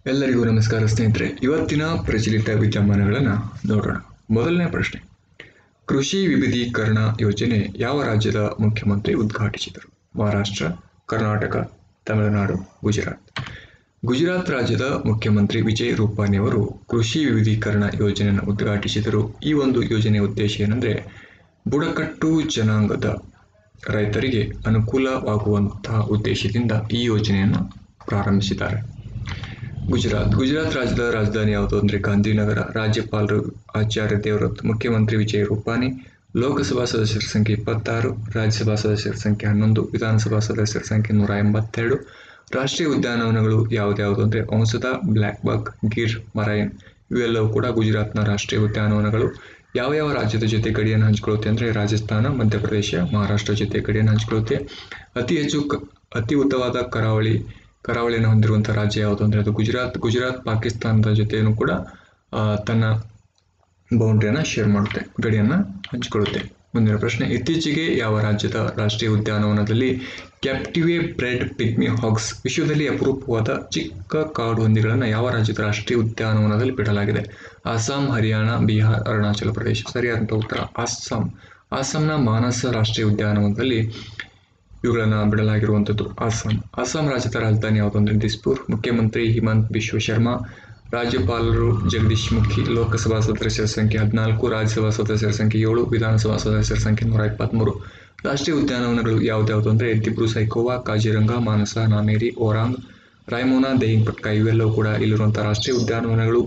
ಎಲ್ಲರಿಗೂ ನಮಸ್ಕಾರ ಸ್ನೇಹಿತರೆ ಇವತ್ತಿನ ಪ್ರಚಲಿತ ವಿದ್ಯಮಾನಗಳನ್ನು ನೋಡೋಣ ಮೊದಲನೇ ಪ್ರಶ್ನೆ ಕೃಷಿ ವಿವಿಧೀಕರಣ ಯೋಜನೆ ಯಾವ ರಾಜ್ಯದ ಮುಖ್ಯಮಂತ್ರಿ ಉದ್ಘಾಟಿಸಿದರು ಮಹಾರಾಷ್ಟ್ರ ಕರ್ನಾಟಕ ತಮಿಳುನಾಡು ಗುಜರಾತ್ ಗುಜರಾತ್ ರಾಜ್ಯದ ಮುಖ್ಯಮಂತ್ರಿ ವಿಜಯ್ ರೂಪಾನಿ ಅವರು ಕೃಷಿ ವಿವಿಧೀಕರಣ ಯೋಜನೆಯನ್ನು ಉದ್ಘಾಟಿಸಿದರು ಈ ಒಂದು ಯೋಜನೆಯ ಉದ್ದೇಶ ಏನಂದರೆ ಬುಡಕಟ್ಟು ಜನಾಂಗದ ರೈತರಿಗೆ ಅನುಕೂಲವಾಗುವಂತಹ ಉದ್ದೇಶದಿಂದ ಈ ಯೋಜನೆಯನ್ನು ಪ್ರಾರಂಭಿಸಿದ್ದಾರೆ ಗುಜರಾತ್ ಗುಜರಾತ್ ರಾಜ್ಯದ ರಾಜಧಾನಿ ಯಾವುದು ಅಂದರೆ ಗಾಂಧಿನಗರ ರಾಜ್ಯಪಾಲರು ಆಚಾರ್ಯ ದೇವರತ್ ಮುಖ್ಯಮಂತ್ರಿ ವಿಜಯ್ ರೂಪಾನಿ ಲೋಕಸಭಾ ಸದಸ್ಯರ ಸಂಖ್ಯೆ ಇಪ್ಪತ್ತಾರು ರಾಜ್ಯಸಭಾ ಸದಸ್ಯರ ಸಂಖ್ಯೆ ಹನ್ನೊಂದು ವಿಧಾನಸಭಾ ಸದಸ್ಯರ ಸಂಖ್ಯೆ ನೂರ ಎಂಬತ್ತೆರಡು ರಾಷ್ಟ್ರೀಯ ಉದ್ಯಾನವನಗಳು ಯಾವ್ದ್ಯಾವುದು ಅಂದರೆ ಔಸದ ಬ್ಲ್ಯಾಕ್ ಬಾಗ್ ಗಿರ್ ಮರೈನ್ ಇವೆಲ್ಲವೂ ಕೂಡ ಗುಜರಾತ್ನ ರಾಷ್ಟ್ರೀಯ ಉದ್ಯಾನವನಗಳು ಯಾವ ಯಾವ ರಾಜ್ಯದ ಜೊತೆ ಗಡಿಯನ್ನು ಹಂಚಿಕೊಳ್ಳುತ್ತೆ ಅಂದರೆ ರಾಜಸ್ಥಾನ ಮಧ್ಯಪ್ರದೇಶ ಮಹಾರಾಷ್ಟ್ರ ಜೊತೆ ಗಡಿಯನ್ನು ಹಂಚಿಕೊಳ್ಳುತ್ತೆ ಅತಿ ಹೆಚ್ಚು ಕ ಅತಿ ಉದ್ದವಾದ ಕರಾವಳಿ ಕರಾವಳಿಯನ್ನು ಹೊಂದಿರುವಂಥ ರಾಜ್ಯ ಯಾವುದು ಅಂದರೆ ಅದು ಗುಜರಾತ್ ಗುಜರಾತ್ ಪಾಕಿಸ್ತಾನದ ಜೊತೆಯೂ ಕೂಡ ಆ, ತನ್ನ ಬೌಂಡ್ರಿಯನ್ನು ಶೇರ್ ಮಾಡುತ್ತೆ ಗಡಿಯನ್ನು ಹಂಚಿಕೊಳ್ಳುತ್ತೆ ಮುಂದಿನ ಪ್ರಶ್ನೆ ಇತ್ತೀಚೆಗೆ ಯಾವ ರಾಜ್ಯದ ರಾಷ್ಟ್ರೀಯ ಉದ್ಯಾನವನದಲ್ಲಿ ಕ್ಯಾಪ್ಟಿವೆ ಬ್ರೆಡ್ ಪಿಗ್ಮಿ ಹಾಗ್ಸ್ ವಿಶ್ವದಲ್ಲಿ ಅಪರೂಪವಾದ ಚಿಕ್ಕ ಕಾಡು ಹಂದಿಗಳನ್ನು ಯಾವ ರಾಜ್ಯದ ರಾಷ್ಟ್ರೀಯ ಉದ್ಯಾನವನದಲ್ಲಿ ಬಿಡಲಾಗಿದೆ ಅಸ್ಸಾಂ ಹರಿಯಾಣ ಬಿಹಾರ್ ಅರುಣಾಚಲ ಪ್ರದೇಶ ಸರಿಯಾದಂಥ ಉತ್ತರ ಅಸ್ಸಾಂ ಅಸ್ಸಾಂನ ಮಾನಸ ರಾಷ್ಟ್ರೀಯ ಉದ್ಯಾನವನದಲ್ಲಿ ಇವುಗಳನ್ನು ಬಿಡಲಾಗಿರುವಂಥದ್ದು ಅಸ್ಸಾಂ ಅಸ್ಸಾಂ ರಾಜ್ಯದ ರಾಜಧಾನಿ ಯಾವುದು ಅಂದರೆ ದಿಸ್ಪುರ್ ಮುಖ್ಯಮಂತ್ರಿ ಹಿಮಂತ್ ಬಿಶ್ವ ಶರ್ಮಾ ರಾಜ್ಯಪಾಲರು ಜಗದೀಶ್ ಮುಖಿ ಲೋಕಸಭಾ ಸದಸ್ಯರ ಸಂಖ್ಯೆ ಹದಿನಾಲ್ಕು ರಾಜ್ಯಸಭಾ ಸದಸ್ಯರ ಸಂಖ್ಯೆ ಏಳು ವಿಧಾನಸಭಾ ಸದಸ್ಯರ ಸಂಖ್ಯೆ ನೂರ ಇಪ್ಪತ್ತ್ಮೂರು ರಾಷ್ಟ್ರೀಯ ಉದ್ಯಾನವನಗಳು ಯಾವ್ದ್ಯಾವುದು ಅಂದರೆ ದಿಬ್ರು ಸೈಕೋವಾ ಕಾಜಿರಂಗ ಮಾನಸ ನಾಮೇರಿ ಓರಾಂಗ್ ರಾಯ್ಮೋನಾ ದೇಹಿಂಗ್ ಪಟ್ಕ ಇವೆಲ್ಲವೂ ಕೂಡ ಇಲ್ಲಿರುವಂಥ ರಾಷ್ಟ್ರೀಯ ಉದ್ಯಾನವನಗಳು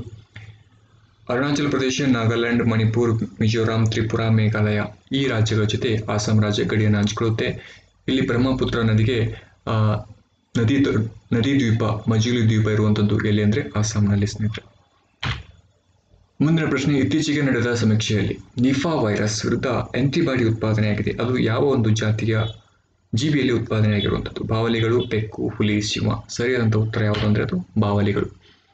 ಅರುಣಾಚಲ ಪ್ರದೇಶ ನಾಗಾಲ್ಯಾಂಡ್ ಮಣಿಪುರ್ ಮಿಜೋರಾಂ ತ್ರಿಪುರಾ ಮೇಘಾಲಯ ಈ ರಾಜ್ಯಗಳ ಜೊತೆ ಅಸ್ಸಾಂ ರಾಜ್ಯ ಗಡಿಯನ್ನು ಹಂಚಿಕೊಳ್ಳುತ್ತೆ ಇಲ್ಲಿ ಬ್ರಹ್ಮಪುತ್ರ ನದಿಗೆ ಆ, ನದಿ ದ- ನದಿ ದ್ವೀಪ ಮಜುಲಿ ದ್ವೀಪ ಇರುವಂಥದ್ದು ಎಲ್ಲಿ ಅಂದರೆ ಅಸ್ಸಾಂನಲ್ಲಿ ಸ್ನೇಹಿತರೆ ಮುಂದಿನ ಪ್ರಶ್ನೆ ಇತ್ತೀಚೆಗೆ ನಡೆದ ಸಮೀಕ್ಷೆಯಲ್ಲಿ ನಿಫಾ ವೈರಸ್ ವಿರುದ್ಧ ಆಂಟಿಬಾಡಿ ಉತ್ಪಾದನೆಯಾಗಿದೆ ಅದು ಯಾವ ಒಂದು ಜಾತಿಯ ಜೀವಿಯಲ್ಲಿ ಉತ್ಪಾದನೆಯಾಗಿರುವಂಥದ್ದು ಬಾವಲಿಗಳು ಬೆಕ್ಕು ಹುಲಿ ಸಿಂಹ ಸರಿಯಾದಂಥ ಉತ್ತರ ಯಾವುದು ಅಂದರೆ ಅದು ಬಾವಲಿಗಳು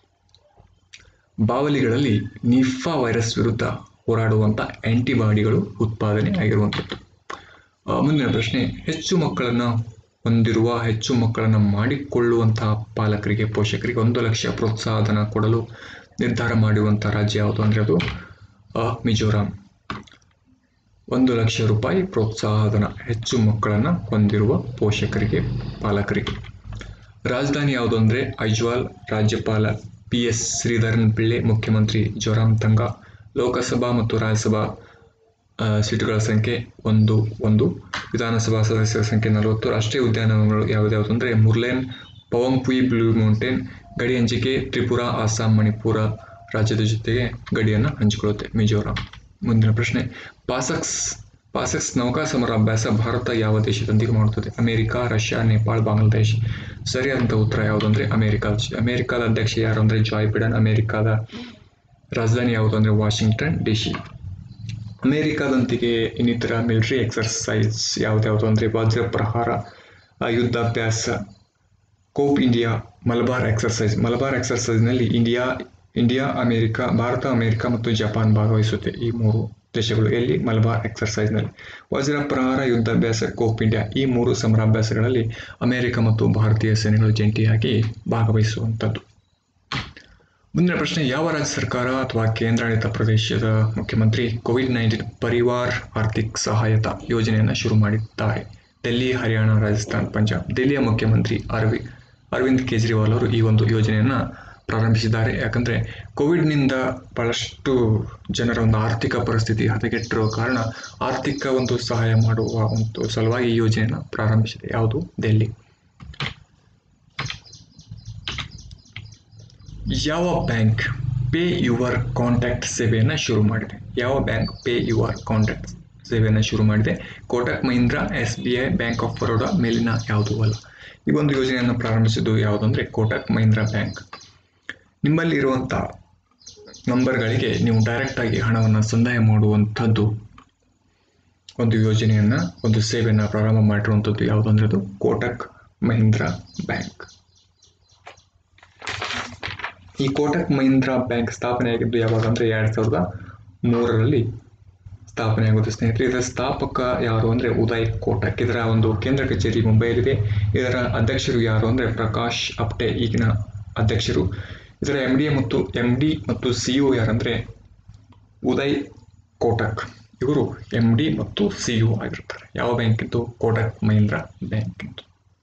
ಬಾವಲಿಗಳಲ್ಲಿ ನಿಫಾ ವೈರಸ್ ವಿರುದ್ಧ ಹೋರಾಡುವಂಥ ಆಂಟಿಬಾಡಿಗಳು ಉತ್ಪಾದನೆ ಆಗಿರುವಂಥದ್ದು ಆ, ಮುಂದಿನ ಪ್ರಶ್ನೆ ಹೆಚ್ಚು ಮಕ್ಕಳನ್ನು ಹೊಂದಿರುವ ಹೆಚ್ಚು ಮಕ್ಕಳನ್ನು ಮಾಡಿಕೊಳ್ಳುವಂತಹ ಪಾಲಕರಿಗೆ ಪೋಷಕರಿಗೆ ಒಂದು ಲಕ್ಷ ಪ್ರೋತ್ಸಾಹಧನ ಕೊಡಲು ನಿರ್ಧಾರ ಮಾಡಿರುವಂಥ ರಾಜ್ಯ ಯಾವುದು ಅಂದರೆ ಅದು ಆ, ಮಿಜೋರಾಂ ಒಂದು ಲಕ್ಷ ರೂಪಾಯಿ ಪ್ರೋತ್ಸಾಹಧನ ಹೆಚ್ಚು ಮಕ್ಕಳನ್ನು ಹೊಂದಿರುವ ಪೋಷಕರಿಗೆ ಪಾಲಕರಿಗೆ ರಾಜಧಾನಿ ಯಾವುದು ಅಂದರೆ ಐಜ್ವಾಲ್ ರಾಜ್ಯಪಾಲ ಪಿ ಎಸ್ ಶ್ರೀಧರನ್ ಪಿಳ್ಳೆ ಮುಖ್ಯಮಂತ್ರಿ ಜೋರಾಮ್ ತಂಗ ಲೋಕಸಭಾ ಮತ್ತು ರಾಜ್ಯಸಭಾ ಆ, ಸೀಟುಗಳ ಸಂಖ್ಯೆ ಒಂದು ಒಂದು ವಿಧಾನಸಭಾ ಸದಸ್ಯರ ಸಂಖ್ಯೆ ನಲವತ್ತು ರಾಷ್ಟ್ರೀಯ ಉದ್ಯಾನವನಗಳು ಯಾವುದ್ಯಾವುದು ಅಂದರೆ ಮುರ್ಲೇನ್ ಪವಂಗ್ಪುಯಿ ಬ್ಲೂ ಮೌಂಟೇನ್ ಗಡಿ ಹಂಚಿಕೆ ತ್ರಿಪುರಾ ಅಸ್ಸಾಂ ಮಣಿಪುರ ರಾಜ್ಯದ ಜೊತೆಗೆ ಗಡಿಯನ್ನು ಹಂಚಿಕೊಳ್ಳುತ್ತೆ ಮಿಜೋರಾಂ ಮುಂದಿನ ಪ್ರಶ್ನೆ ಪಾಸಕ್ಸ್ ಪಾಸಕ್ಸ್ ನೌಕಾ ಸಮರಾಭ್ಯಾಸ ಭಾರತ ಯಾವ ದೇಶದೊಂದಿಗೆ ಮಾಡುತ್ತದೆ ಅಮೆರಿಕ ರಷ್ಯಾ ನೇಪಾಳ ಬಾಂಗ್ಲಾದೇಶ್ ಸರಿಯಾದಂಥ ಉತ್ತರ ಯಾವುದು ಅಂದರೆ ಅಮೆರಿಕ ಅಮೆರಿಕಾದ ಅಧ್ಯಕ್ಷ ಯಾರು ಅಂದರೆ ಜಾಯ್ ಬಿಡನ್ ಅಮೆರಿಕಾದ ರಾಜಧಾನಿ ಯಾವುದು ಅಂದರೆ ವಾಷಿಂಗ್ಟನ್ ಡಿ ಸಿ ಅಮೆರಿಕಾದಂತೆಯೇ ಇನ್ನಿತರ ಮಿಲಿಟರಿ ಎಕ್ಸರ್ಸೈಸ್ ಯಾವ್ದ್ಯಾವುದು ಅಂದರೆ ವಜ್ರ ಪ್ರಹಾರ ಆ, ಯುದ್ಧಾಭ್ಯಾಸ Cope India Malabar exercise Malabar ಎಕ್ಸರ್ಸೈಸ್ನಲ್ಲಿ India India America Bharat America ಮತ್ತು ಜಪಾನ್ ಭಾಗವಹಿಸುತ್ತೆ ಈ ಮೂರು ದೇಶಗಳು ಎಲ್ಲಿ ಮಲಬಾರ್ ಎಕ್ಸರ್ಸೈಸ್ನಲ್ಲಿ ವಜ್ರ ಪ್ರಹಾರ ಯುದ್ಧಾಭ್ಯಾಸ ಕೋಪ್ ಇಂಡಿಯಾ ಈ ಮೂರು ಸಮರಾಭ್ಯಾಸಗಳಲ್ಲಿ ಅಮೆರಿಕ ಮತ್ತು ಭಾರತೀಯ ಸೇನೆಗಳು ಜಂಟಿಯಾಗಿ ಭಾಗವಹಿಸುವಂಥದ್ದು ಮುಂದಿನ ಪ್ರಶ್ನೆ ಯಾವ ರಾಜ್ಯ ಸರ್ಕಾರ ಅಥವಾ ಕೇಂದ್ರಾಡಳಿತ ಪ್ರದೇಶದ ಮುಖ್ಯಮಂತ್ರಿ ಕೋವಿಡ್ ನೈನ್ಟೀನ್ ಪರಿವಾರ್ ಆರ್ಥಿಕ್ ಸಹಾಯತಾ ಯೋಜನೆಯನ್ನು ಶುರು ಮಾಡಿದ್ದಾರೆ ಡೆಲ್ಲಿ ಹರಿಯಾಣ ರಾಜಸ್ಥಾನ್ ಪಂಜಾಬ್ ದೆಹಲಿಯ ಮುಖ್ಯಮಂತ್ರಿ ಅರವಿ ಅರವಿಂದ್ ಕೇಜ್ರಿವಾಲ್ ಅವರು ಈ ಒಂದು ಯೋಜನೆಯನ್ನು ಪ್ರಾರಂಭಿಸಿದ್ದಾರೆ ಯಾಕಂದರೆ ಕೋವಿಡ್ನಿಂದ ಬಹಳಷ್ಟು ಜನರ ಒಂದು ಆರ್ಥಿಕ ಪರಿಸ್ಥಿತಿ ಹದಗೆಟ್ಟಿರುವ ಕಾರಣ ಆರ್ಥಿಕ ಒಂದು ಸಹಾಯ ಮಾಡುವ ಒಂದು ಸಲುವಾಗಿ ಈ ಯೋಜನೆಯನ್ನು ಪ್ರಾರಂಭಿಸಿದೆ ಯಾವುದು ದೆಹಲಿ ಯಾವ ಬ್ಯಾಂಕ್ ಪೇ ಯುವರ್ ಕಾಂಟ್ಯಾಕ್ಟ್ ಸೇವೆಯನ್ನು ಶುರು ಮಾಡಿದೆ ಯಾವ ಬ್ಯಾಂಕ್ ಪೇ ಯುವರ್ ಕಾಂಟ್ಯಾಕ್ಟ್ ಸೇವೆಯನ್ನು ಶುರು ಮಾಡಿದೆ Kotak Mahindra S B I bank of Baroda ಮೇಲಿನ ಯಾವುದೂ ಅಲ್ಲ ಈ ಒಂದು ಯೋಜನೆಯನ್ನು ಪ್ರಾರಂಭಿಸಿದ್ದು ಯಾವುದಂದರೆ ಕೋಟಕ್ ಮಹೀಂದ್ರಾ ಬ್ಯಾಂಕ್ ನಿಮ್ಮಲ್ಲಿರುವಂಥ ನಂಬರ್ಗಳಿಗೆ ನೀವು ಡೈರೆಕ್ಟಾಗಿ ಹಣವನ್ನು ಸಂದಾಯ ಮಾಡುವಂಥದ್ದು ಒಂದು ಯೋಜನೆಯನ್ನು ಒಂದು ಸೇವೆಯನ್ನು ಪ್ರಾರಂಭ ಮಾಡಿರುವಂಥದ್ದು ಯಾವುದು ಅಂದರೆ ಅದು ಕೋಟಕ್ ಮಹೀಂದ್ರಾ ಬ್ಯಾಂಕ್ ಈ ಕೋಟಕ್ ಮಹೀಂದ್ರಾ ಬ್ಯಾಂಕ್ ಸ್ಥಾಪನೆಯಾಗಿದ್ದು ಯಾವಾಗ ಅಂದರೆ ಎರಡು ಸಾವಿರದ ಮೂರರಲ್ಲಿ ಸ್ಥಾಪನೆಯಾಗುತ್ತೆ ಸ್ನೇಹಿತರೆ ಇದರ ಸ್ಥಾಪಕ ಯಾರು ಅಂದರೆ ಉದಯ್ ಕೋಟಕ್ ಇದರ ಒಂದು ಕೇಂದ್ರ ಕಚೇರಿ ಮುಂಬೈಲಿದೆ ಇದರ ಅಧ್ಯಕ್ಷರು ಯಾರು ಅಂದರೆ ಪ್ರಕಾಶ್ ಅಪ್ಟೆ ಈಗಿನ ಅಧ್ಯಕ್ಷರು ಇದರ ಎಂ ಡಿ ಮತ್ತು ಎಂ ಡಿ ಮತ್ತು ಸಿಇಒ ಯಾರಂದ್ರೆ ಉದಯ್ ಕೋಟಕ್ ಇವರು ಎಂ ಡಿ ಮತ್ತು ಸಿಇಒ ಆಗಿರ್ತಾರೆ ಯಾವ ಬ್ಯಾಂಕ್ ಇದ್ದು ಕೋಟಕ್ ಮಹೀಂದ್ರ ಬ್ಯಾಂಕ್ ಇದ್ದು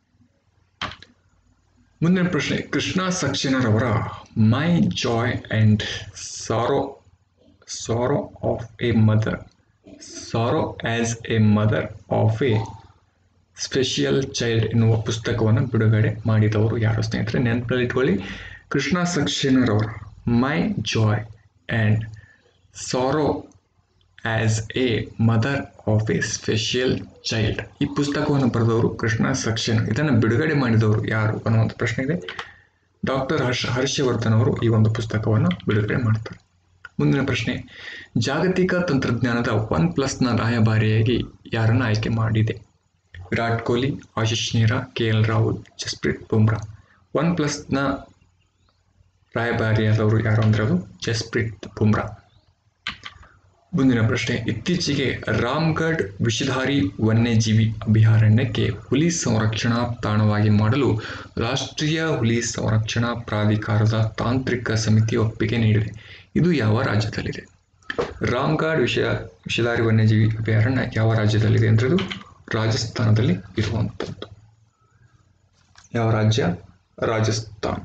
ಮುಂದಿನ ಪ್ರಶ್ನೆ ಕೃಷ್ಣ ಸಕ್ಸೇನರವರ my joy and sorrow sorrow of a mother sorrow as a mother of a special child ಎನ್ನುವ ಪುಸ್ತಕವನ್ನು ಬಿಡುಗಡೆ ಮಾಡಿದವರು ಯಾರು ಸ್ನೇಹಿತರೆ ನೆನಪಲ್ಲಿ ಇಟ್ಕೊಳ್ಳಿ ಕೃಷ್ಣ ಸಕ್ಸೇನರವರ my joy and sorrow as a mother of a special child ಈ ಪುಸ್ತಕವನ್ನು ಬರೆದವರು ಕೃಷ್ಣ ಸಕ್ಸೇನ ಇದನ್ನು ಬಿಡುಗಡೆ ಮಾಡಿದವರು ಯಾರು ಅನ್ನುವಂಥ ಪ್ರಶ್ನೆ ಇದೆ ಡಾಕ್ಟರ್ ಹರ್ಷ ಹರ್ಷವರ್ಧನ್ ಅವರು ಈ ಒಂದು ಪುಸ್ತಕವನ್ನು ಬಿಡುಗಡೆ ಮಾಡ್ತಾರೆ ಮುಂದಿನ ಪ್ರಶ್ನೆ ಜಾಗತಿಕ ತಂತ್ರಜ್ಞಾನದ ಒನ್ ಪ್ಲಸ್ನ ರಾಯಭಾರಿಯಾಗಿ ಯಾರನ್ನು ಆಯ್ಕೆ ಮಾಡಿದೆ Virat Kohli Ashish Nehra K L Rahul Jasprit Bumrah one ಪ್ಲಸ್ನ ರಾಯಭಾರಿಯಾದವರು ಯಾರು ಅಂದರೆ ಅದು ಜಸ್ಪ್ರೀತ್ ಬುಮ್ರಾ ಮುಂದಿನ ಪ್ರಶ್ನೆ ಇತ್ತೀಚೆಗೆ ರಾಮ್ಗಢ್ ವಿಷಧಾರಿ ವನ್ಯಜೀವಿ ಅಭಯಾರಣ್ಯಕ್ಕೆ ಹುಲಿ ಸಂರಕ್ಷಣಾ ತಾಣವಾಗಿ ಮಾಡಲು ರಾಷ್ಟ್ರೀಯ ಹುಲಿ ಸಂರಕ್ಷಣಾ ಪ್ರಾಧಿಕಾರದ ತಾಂತ್ರಿಕ ಸಮಿತಿ ಒಪ್ಪಿಗೆ ನೀಡಿದೆ ಇದು ಯಾವ ರಾಜ್ಯದಲ್ಲಿದೆ ರಾಮ್ಗಢ್ ವಿಷ ವಿಷಧಾರಿ ವನ್ಯಜೀವಿ ಅಭಯಾರಣ್ಯ ಯಾವ ರಾಜ್ಯದಲ್ಲಿದೆ ಅಂದರೆ ಇದು ರಾಜಸ್ಥಾನದಲ್ಲಿ ಇರುವಂಥದ್ದು ಯಾವ ರಾಜ್ಯ ರಾಜಸ್ಥಾನ್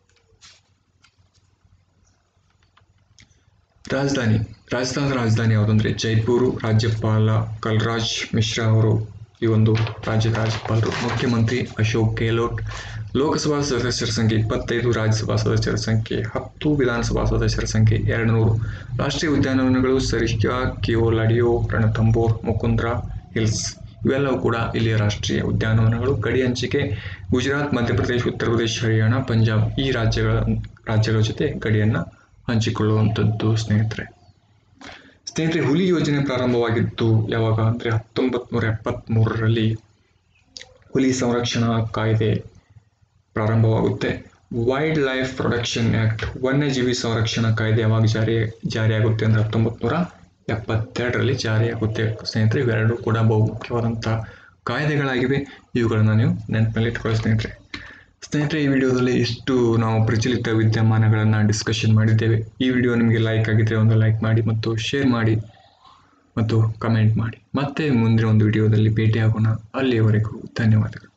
ರಾಜಧಾನಿ ರಾಜಸ್ಥಾನದ ರಾಜಧಾನಿ ಯಾವುದಂದ್ರೆ ಜೈಪುರು ರಾಜ್ಯಪಾಲ ಕಲ್ರಾಜ್ ಮಿಶ್ರಾ ಅವರು ಈ ಒಂದು ರಾಜ್ಯದ ರಾಜ್ಯಪಾಲರು ಮುಖ್ಯಮಂತ್ರಿ ಅಶೋಕ್ ಗೆಹ್ಲೋಟ್ ಲೋಕಸಭಾ ಸದಸ್ಯರ ಸಂಖ್ಯೆ ಇಪ್ಪತ್ತೈದು ರಾಜ್ಯಸಭಾ ಸದಸ್ಯರ ಸಂಖ್ಯೆ ಹತ್ತು ವಿಧಾನಸಭಾ ಸದಸ್ಯರ ಸಂಖ್ಯೆ ಎರಡು ನೂರು ರಾಷ್ಟ್ರೀಯ ಉದ್ಯಾನವನಗಳು ಸರಿಸ್ಕಾ ಕಿಯೋಲಾಡಿಯೋ ರಣಥಂಬೋರ್ ಮುಕುಂದ್ರ ಹಿಲ್ಸ್ ಇವೆಲ್ಲವೂ ಕೂಡ ಇಲ್ಲಿಯ ರಾಷ್ಟ್ರೀಯ ಉದ್ಯಾನವನಗಳು ಗಡಿ ಹಂಚಿಕೆ ಗುಜರಾತ್ ಮಧ್ಯಪ್ರದೇಶ ಉತ್ತರ ಪ್ರದೇಶ ಹರಿಯಾಣ ಪಂಜಾಬ್ ಈ ರಾಜ್ಯಗಳ ರಾಜ್ಯಗಳ ಜೊತೆ ಗಡಿಯನ್ನು ಹಂಚಿಕೊಳ್ಳುವಂಥದ್ದು ಸ್ನೇಹಿತರೆ ಸ್ನೇಹಿತರೆ ಹುಲಿ ಯೋಜನೆ ಪ್ರಾರಂಭವಾಗಿದ್ದು ಯಾವಾಗ ಅಂದರೆ ಹತ್ತೊಂಬತ್ತು ನೂರ ಎಪ್ಪತ್ತ್ಮೂರರಲ್ಲಿ ಹುಲಿ ಸಂರಕ್ಷಣಾ ಕಾಯ್ದೆ ಪ್ರಾರಂಭವಾಗುತ್ತೆ ವೈಲ್ಡ್ ಲೈಫ್ ಪ್ರೊಡಕ್ಷನ್ ಆ್ಯಕ್ಟ್ ವನ್ಯಜೀವಿ ಸಂರಕ್ಷಣಾ ಕಾಯ್ದೆ ಯಾವಾಗ ಜಾರಿ ಜಾರಿಯಾಗುತ್ತೆ ಅಂದರೆ ಹತ್ತೊಂಬತ್ತು ನೂರ ಎಪ್ಪತ್ತೆರಡರಲ್ಲಿ ಜಾರಿಯಾಗುತ್ತೆ ಸ್ನೇಹಿತರೆ ಇವೆರಡೂ ಕೂಡ ಬಹುಮುಖ್ಯವಾದಂಥ ಕಾಯ್ದೆಗಳಾಗಿವೆ ಇವುಗಳನ್ನು ನೀವು ನೆನಪಿನಲ್ಲಿ ಇಟ್ಕೊಳ್ಳಿ ಸ್ನೇಹಿತರೆ ಸ್ನೇಹಿತರೆ ಈ ವಿಡಿಯೋದಲ್ಲಿ ಇಷ್ಟು ನಾವು ಪ್ರಚಲಿತ ವಿದ್ಯಮಾನಗಳನ್ನು ಡಿಸ್ಕಷನ್ ಮಾಡಿದ್ದೇವೆ ಈ ವಿಡಿಯೋ ನಿಮಗೆ ಲೈಕ್ ಆಗಿದ್ದರೆ ಒಂದು ಲೈಕ್ ಮಾಡಿ ಮತ್ತು ಶೇರ್ ಮಾಡಿ ಮತ್ತು ಕಮೆಂಟ್ ಮಾಡಿ ಮತ್ತೆ ಮುಂದಿನ ಒಂದು ವಿಡಿಯೋದಲ್ಲಿ ಭೇಟಿಯಾಗೋಣ ಅಲ್ಲಿಯವರೆಗೂ ಧನ್ಯವಾದಗಳು